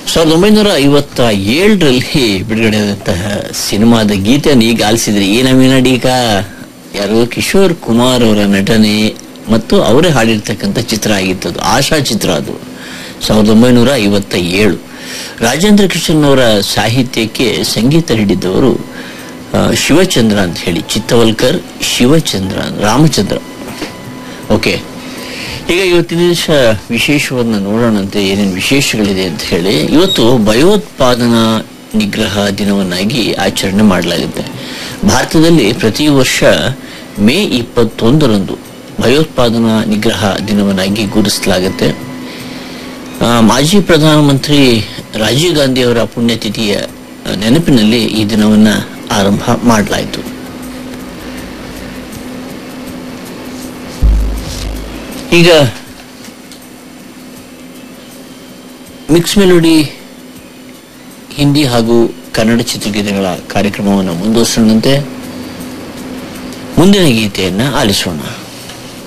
ಸಾವಿರದ ಒಂಬೈನೂರ ಐವತ್ತ ಏಳರಲ್ಲಿ ಬಿಡುಗಡೆಯಾದಂತಹ ಸಿನಿಮಾದ ಗೀತೆಯನ್ನು ಈಗ ಆಲಿಸಿದ್ರೆ ಈ ನವೀನ ಡೀಕ ಯಾರು ಕಿಶೋರ್ ಕುಮಾರ್ ಅವರ ನಟನೆ ಮತ್ತು ಅವರೇ ಹಾಡಿರ್ತಕ್ಕಂಥ ಚಿತ್ರ ಆಗಿತ್ತದು ಆಶಾ ಚಿತ್ರ ಅದು ಸಾವಿರದ ಒಂಬೈನೂರ ಐವತ್ತ ಏಳು ರಾಜೇಂದ್ರ ಕೃಷ್ಣನ್ ಅವರ ಸಾಹಿತ್ಯಕ್ಕೆ ಸಂಗೀತ ನೀಡಿದ್ದವರು ಆ, ಶಿವಚಂದ್ರ ಅಂತ ಹೇಳಿ ಚಿತ್ತವಲ್ಕರ್ ಶಿವಚಂದ್ರ ರಾಮಚಂದ್ರ ಓಕೆ ಈಗ ಇವತ್ತಿನ ದಿವಸ ವಿಶೇಷವನ್ನು ನೋಡೋಣಂತೆ ಏನೇನು ವಿಶೇಷಗಳಿದೆ ಅಂತ ಹೇಳಿ ಇವತ್ತು ಭಯೋತ್ಪಾದನಾ ನಿಗ್ರಹ ದಿನವನ್ನಾಗಿ ಆಚರಣೆ ಮಾಡಲಾಗುತ್ತೆ ಭಾರತದಲ್ಲಿ ಪ್ರತಿ ವರ್ಷ ಮೇ ಇಪ್ಪತ್ತೊಂದರಂದು ಭಯೋತ್ಪಾದನಾ ನಿಗ್ರಹ ದಿನವನ್ನಾಗಿ ಗುರುತಿಸಲಾಗುತ್ತೆ ಆ, ಮಾಜಿ ಪ್ರಧಾನಮಂತ್ರಿ ರಾಜೀವ್ ಗಾಂಧಿ ಅವರ ಪುಣ್ಯತಿಥಿಯ ಆ, ನೆನಪಿನಲ್ಲಿ ಈ ದಿನವನ್ನ ಆರಂಭ ಮಾಡಲಾಯಿತು ಈಗ ಮಿಕ್ಸ್ ಮೆಲೋಡಿ ಹಿಂದಿ ಹಾಗೂ ಕನ್ನಡ ಚಿತ್ರಗೀತೆಗಳ ಕಾರ್ಯಕ್ರಮವನ್ನು ಮುಂದುವರಿಸೋಣಂತೆ ಮುಂದಿನ ಗೀತೆಯನ್ನ ಆಲಿಸೋಣ